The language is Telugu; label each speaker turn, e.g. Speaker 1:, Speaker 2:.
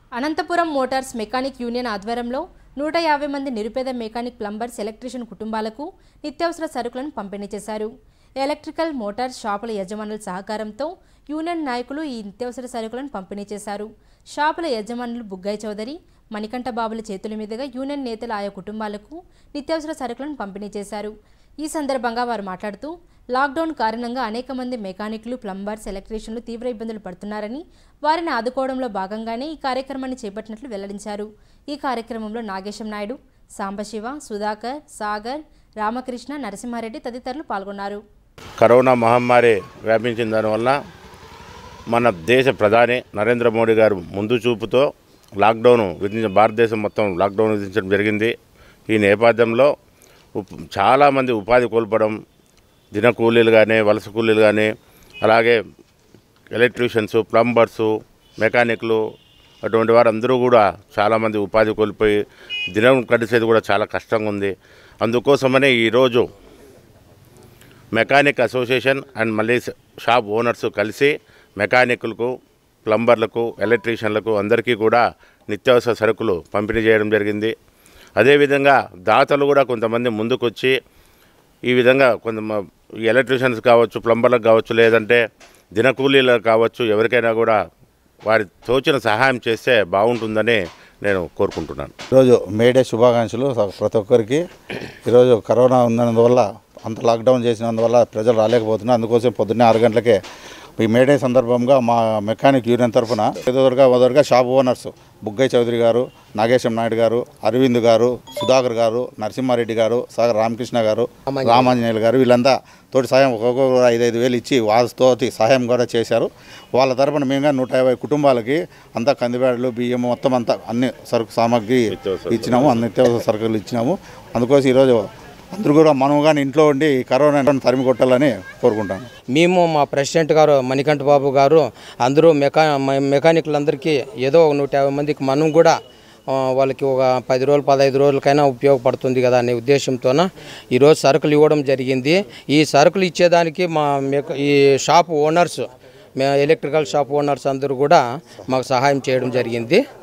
Speaker 1: అనంతపురం మోటార్స్ మెకానిక్ యూనియన్ ఆధ్వర్యంలో నూట యాభై మంది నిరుపేద మెకానిక్ ప్లంబర్స్ ఎలక్ట్రీషియన్ కుటుంబాలకు నిత్యావసర సరుకులను పంపిణీ చేశారు ఎలక్ట్రికల్ మోటార్ షాపుల యజమానుల సహకారంతో యూనియన్ నాయకులు ఈ నిత్యావసర సరుకులను పంపిణీ చేశారు షాపుల యజమానులు బుగ్గయ్య చౌదరి మణికంఠ బాబుల చేతుల మీదుగా యూనియన్ నేతలు ఆయా కుటుంబాలకు నిత్యావసర సరుకులను పంపిణీ చేశారు ఈ సందర్భంగా వారు మాట్లాడుతూ లాక్డౌన్ కారణంగా అనేక మంది మెకానిక్లు ప్లంబర్స్ ఎలక్ట్రీషియన్లు తీవ్ర ఇబ్బందులు పడుతున్నారని వారిని ఆదుకోవడంలో భాగంగానే ఈ కార్యక్రమాన్ని చేపట్టినట్లు వెల్లడించారు ఈ కార్యక్రమంలో నాగేశం నాయుడు సాంబశివ సుధాకర్ సాగర్ రామకృష్ణ నరసింహారెడ్డి తదితరులు పాల్గొన్నారు
Speaker 2: కరోనా మహమ్మారి వ్యాపించిన దానివల్ల మన దేశ ప్రధాని నరేంద్ర మోడీ గారు ముందు చూపుతో లాక్డౌన్ విధించిన భారతదేశం మొత్తం లాక్డౌన్ విధించడం జరిగింది ఈ నేపథ్యంలో ఉప్- చాలామంది ఉపాధి కోల్పోవడం దిన కూలీలు కానీ వలస కూలీలు కానీ అలాగే ఎలక్ట్రీషియన్స్ ప్లంబర్సు మెకానిక్లు అటువంటి వారందరూ కూడా చాలామంది ఉపాధి కోల్పోయి దినం గడిచేది కూడా చాలా కష్టంగా ఉంది అందుకోసమనే ఈరోజు మెకానిక్ అసోసియేషన్ అండ్ మళ్ళీ స- షాప్ ఓనర్స్ కలిసి మెకానికులకు ప్లంబర్లకు ఎలక్ట్రీషియన్లకు అందరికీ కూడా నిత్యావసర సరుకులు పంపిణీ చేయడం జరిగింది అదేవిధంగా దాతలు కూడా కొంతమంది ముందుకొచ్చి ఈ విధంగా కొంత ఈ ఎలక్ట్రీషియన్స్ కావచ్చు ప్లంబర్లకు కావచ్చు లేదంటే దినకూలీలకు కావచ్చు ఎవరికైనా కూడా వారి తోచిన సహాయం చేస్తే బాగుంటుందని నేను కోరుకుంటున్నాను
Speaker 3: ఈరోజు మేడే శుభాకాంక్షలు స- ప్రతి ఒక్కరికి ఈరోజు కరోనా ఉన్నందువల్ల అంత లాక్డౌన్ చేసినందువల్ల ప్రజలు రాలేకపోతున్నారు అందుకోసం పొద్దున్నే ఆరు గంటలకే ఈ మేడే సందర్భంగా మా మెకానిక్ యూనియన్ తరఫున ఎదురుగా మొదలుగా షాప్ ఓనర్స్ బుగ్గయ్య చౌదరి గారు నాగేశం నాయుడు గారు అరవింద్ గారు సుధాకర్ గారు నరసింహారెడ్డి గారు సాగర్ రామకృష్ణ గారు రామాంజనేయులు గారు వీళ్ళంతా తోటి సాయం ఒక్కొక్కరు ఐదు ఐదు వేలు ఇచ్చి వాళ్ళతోటి సహాయం కూడా చేశారు వాళ్ళ తరపున మేము నూట యాభై కుటుంబాలకి అంతా కందిబ్యాడలు బియ్యం మొత్తం అంతా అన్ని సరుకు సామాగ్రి ఇచ్చినాము అన్ని నిత్యావసర సరుకులు ఇచ్చినాము అందుకోసం ఈరోజు అందరూ కూడా మనం కానీ ఇంట్లో ఉండి ఈ కరోనా తరిమి కొట్టాలని కోరుకుంటాను
Speaker 4: మేము మా ప్రెసిడెంట్ గారు మణికంఠ బాబు గారు అందరూ మెకా మె- మెకానికులందరికీ ఏదో ఒక నూట యాభై మందికి మనం కూడా ఆ, వాళ్ళకి ఒక పది రోజులు పదహైదు రోజులకైనా ఉపయోగపడుతుంది కదా అనే ఉద్దేశంతోన ఈరోజు సరుకులు ఇవ్వడం జరిగింది ఈ సరుకులు ఇచ్చేదానికి మా మెక ఈ షాప్ ఓనర్స్ మే ఎలక్ట్రికల్ షాప్ ఓనర్స్ అందరూ కూడా మాకు సహాయం చేయడం జరిగింది